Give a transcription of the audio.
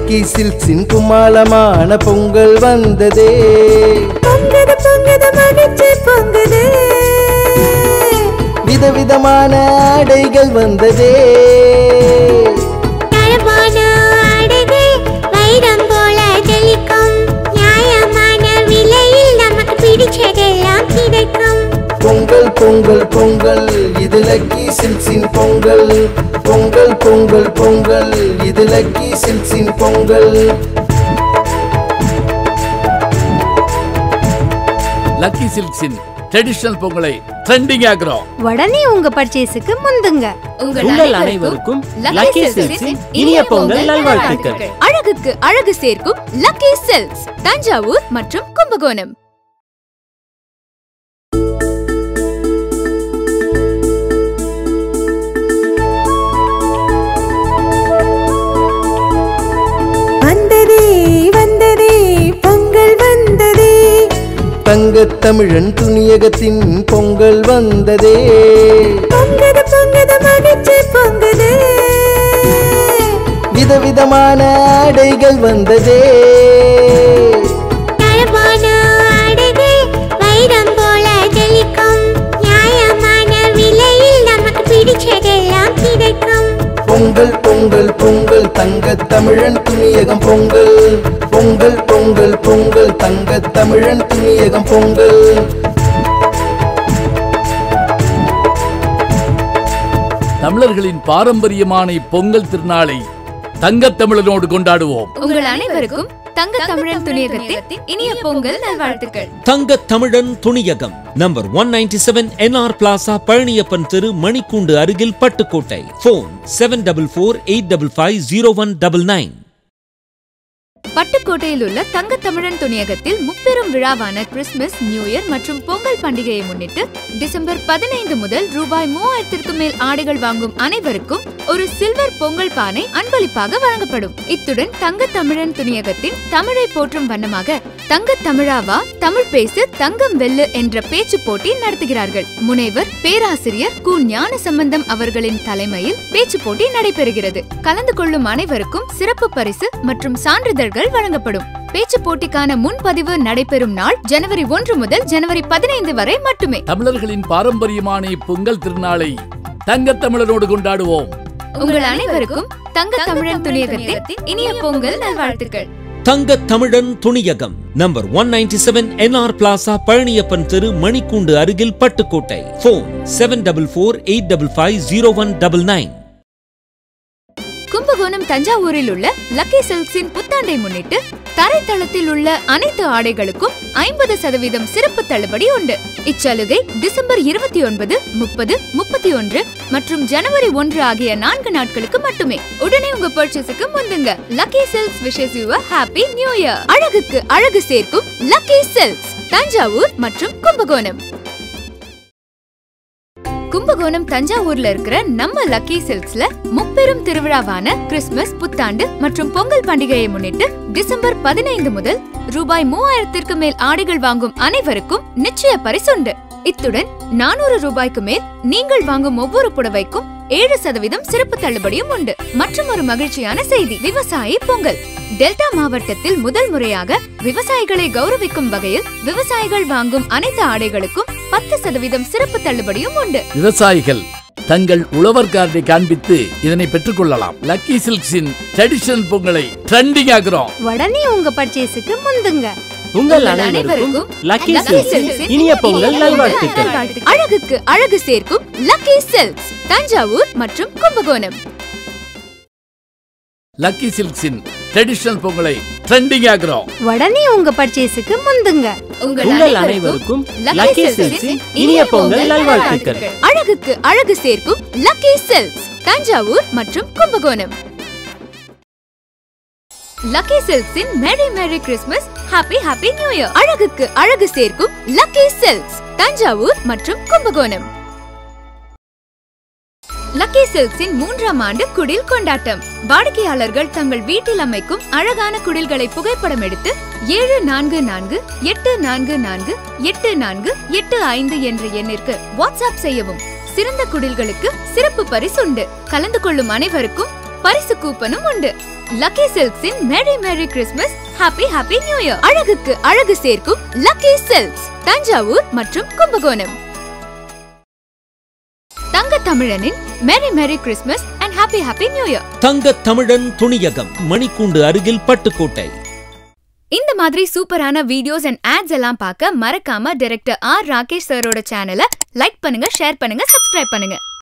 lucky சில்க்ஸின் குமாலமான Pongal வந்ததே பொங்குது பொங்குது மகிழ்ச்சி பொங்குது விதவிதமான ஆடைகள் வந்ததே தரமான ஆடைகள் வைரம் போல ஜொலிக்கும் நியாயமான விலையில் நமக்கு பிடிச்சதெல்லாம் கிடைக்கும் பொங்கல் பொங்கல் பொங்கல் இது லக்கி சில்க்ஸின் பொங்கல் பொங்கல் பொங்கல் பொங்கல் இது லக்கி சில்க்ஸின் பொங்கல் லக்கி சில்க்ஸின் ட்ரெடிஷனல் பொங்கலை ட்ரெண்டிங் ஆக்குறோம் உடனே உங்க பர்ச்சேஸுக்கு முந்துங்க உங்கள் அனைவருக்கும் லக்கி சில்க்ஸின் இனிய பொங்கல் நல்வாழ்த்துக்கள் அழகுக்கு அழகு சேர்க்கும் லக்கி சில்க்ஸ் தஞ்சாவூர் மற்றும் கும்பகோணம் வந்ததே வந்ததே பொங்கல் வந்ததே தங்கத் தமிழன் துணியகத்தின் பொங்கல் வந்ததே பொங்குது பொங்குது மகிழ்ச்சி பொங்குது விதவிதமான ஆடைகள் வந்ததே தரமான ஆடைகள் வைரம் போல ஜொலிக்கும் நியாயமான விலையில் நமக்கு பிடிச்சதெல்லாம் கிடைக்கும் பொங்கல் பொங்கல் பொங்கல் தங்கத் தமிழன் துணியகம் பொங்கல் பொங்கல் பொங்கல் பொங்கல் தங்கத் தமிழன் துணியகம் பொங்கல் தமிழர்களின் பாரம்பரியமான இப்பொங்கல் திருநாளை தங்கத் தமிழனோடு கொண்டாடுவோம் உங்கள் அனைவருக்கும் தங்க தமிழன் துணியகத்தின் இனிய பொங்கல் நல்வாழ்த்துக்கள் Thanga Tamizhan Thuniyagam number one ninety seven NR plaza Palaniappan தெரு மணிக்கூண்டு அருகில் Pattukkottai phone seven double four eight double five zero one double nine பட்டுக்கோட்டையில் உள்ள தங்க தமிழன் துணியகத்தில் முப்பெரும் விழாவான கிறிஸ்துமஸ் நியூ இயர் மற்றும் பொங்கல் பண்டிகையை முன்னிட்டு டிசம்பர் பதினைந்து முதல் ரூபாய் மூவாயிரத்திற்கும் மேல் ஆடைகள் வாங்கும் அனைவருக்கும் ஒரு சில்வர் பொங்கல் பானை அன்பளிப்பாக வழங்கப்படும் இத்துடன் தங்க தமிழன் துணியகத்தின் தமிழை போற்றும் வண்ணமாக தங்க தமிழாவா தமிழ் பேசு தங்கம் வெல்லு என்ற பேச்சு போட்டி நடத்துகிறார்கள் முனைவர் பேராசிரியர் கு ஞான சம்பந்தம் அவர்களின் தலைமையில் பேச்சு போட்டி நடைபெறுகிறது கலந்து கொள்ளும் அனைவருக்கும் சிறப்பு பரிசு மற்றும் சான்றிதழ்கள் வழங்கப்படும் பேச்சு போட்டிக்கான முன்பதிவு நடைபெறும் நாள் ஜனவரி ஒன்று முதல் ஜனவரி பதினைந்து வரை மட்டுமே தமிழர்களின் பாரம்பரியமான இப்பொங்கல் திருநாளை தங்கத் தமிழனோடு கொண்டாடுவோம் உங்கள் அனைவருக்கும் தங்க தமிழன் துணியகத்தின் இனிய பொங்கல் நல்வாழ்த்துக்கள் Thanga Tamizhan Thuniyagam number one ninety seven NR plaza Palaniappan தெரு மணிக்கூண்டு அருகில் Pattukkottai phone seven double four eight double five zero one double nine Kumbakonam தஞ்சாவூரில் உள்ள லக்கி சில்க்ஸின் புத்தாண்டை முன்னிட்டு தரைத்தளத்தில் உள்ள அனைத்து ஆடைகளுக்கும் ஐம்பது சதவீதம் சிறப்பு தள்ளுபடி உண்டு இச்சலுகை டிசம்பர் இருபத்தி ஒன்பது முப்பது முப்பத்தி ஒன்று மற்றும் ஜனவரி ஒன்று ஆகிய நான்கு நாட்களுக்கு மட்டுமே உடனே உங்க பர்ச்சேஸுக்கு முந்துங்க lucky silks wishes you happy new year அழகுக்கு அழகு சேர்க்கும் லக்கி சில்க்ஸ் தஞ்சாவூர் மற்றும் கும்பகோணம் கும்பகோணம் தஞ்சாவூர்ல இருக்கிற நம்ம லக்கி சில்க்ஸ்ல முப்பெரும் திருவிழாவான கிறிஸ்துமஸ் புத்தாண்டு மற்றும் பொங்கல் பண்டிகையை முன்னிட்டு டிசம்பர் பதினைந்து முதல் ரூபாய் மூவாயிரத்திற்கு மேல் ஆடைகள் வாங்கும் அனைவருக்கும் நிச்சய பரிசுண்டு இத்துடன் நானூறு ரூபாய்க்கு மேல் நீங்கள் வாங்கும் ஒவ்வொரு புடவைக்கும் ஏழு சதவீதம் சிறப்பு தள்ளுபடியும் உண்டு மற்றும் ஒரு மகிழ்ச்சியான செய்தி விவசாயி பொங்கல் டெல்டா மாவட்டத்தில் முதல் முறையாக விவசாயிகளை கௌரவிக்கும் வகையில் விவசாயிகள் வாங்கும் அனைத்து ஆடைகளுக்கும் பத்து சதவீதம் சிறப்பு தள்ளுபடியும் உண்டு விவசாயிகள் தங்கள் உழவர் கார்டை காண்பித்து இதனை பெற்றுக்கொள்ளலாம் லக்கி சில்க்ஸின் ட்ரெடிஷனல் பொங்கலை ட்ரெண்டிங் ஆக்குறோம் உடனே உங்க பர்ச்சேஸுக்கு முந்துங்க உங்கள் அனைவருக்கும் லக்கி சில்க்ஸ் இனிய பொங்கல் நல்வாழ்த்துக்கள் அழகுக்கு அழகு சேர்க்கும் லக்கி சில்க்ஸ் தஞ்சாவூர் மற்றும் கும்பகோணம் லக்கி சில்க்ஸின் ட்ரெடிஷனல் பொங்கலை ட்ரெண்டிங் ஆக்குறோம் உடனே உங்க பர்ச்சேஸுக்கு முந்துங்க உங்கள் அனைவருக்கும் லக்கி சில்க்ஸ் இனிய பொங்கல் நல்வாழ்த்துக்கள் அழகுக்கு அழகு சேர்க்கும் லக்கி சில்க்ஸ் தஞ்சாவூர் மற்றும் கும்பகோணம் லக்கி சில்க்ஸின் merry merry Christmas happy happy new year அழகுக்கு அழகு சேர்க்கும் லக்கி சில்க்ஸ் தஞ்சாவூர் மற்றும் கும்பகோணம் லக்கி சில்க்ஸின் மூன்றாம் ஆண்டு குடில் கொண்டாட்டம் வாடிக்கையாளர்கள் தங்கள் வீட்டில் அமைக்கும் அழகான குடில்களை புகைப்படம் எடுத்து ஏழு நான்கு நான்கு எட்டு நான்கு நான்கு எட்டு நான்கு எட்டு ஐந்து என்ற எண்ணிற்கு வாட்ஸ்அப் செய்யவும் சிறந்த குடில்களுக்கு சிறப்பு பரிசு உண்டு கலந்து கொள்ளும் அனைவருக்கும் பரிசு கூப்பனும் உண்டு லக்கி சில்க்ஸின் merry merry Christmas happy happy new year அழகுக்கு அழகு சேர்க்கும் லக்கி சில்க்ஸ் தஞ்சாவூர் மற்றும் கும்பகோணம் தங்க தமிழனின் merry merry Christmas and happy happy new year Thanga Tamizhan துணியகம் மணிக்கூண்டு அருகில் பட்டுக்கோட்டை இந்த மாதிரி சூப்பரான வீடியோஸ் அண்ட் ஆட்ஸ் எல்லாம் பார்க்க மறக்காம டைரக்டர் ஆர் ராகேஷ் சரோட சேனலை லைக் பண்ணுங்க ஷேர் பண்ணுங்க சப்ஸ்கிரைப் பண்ணுங்க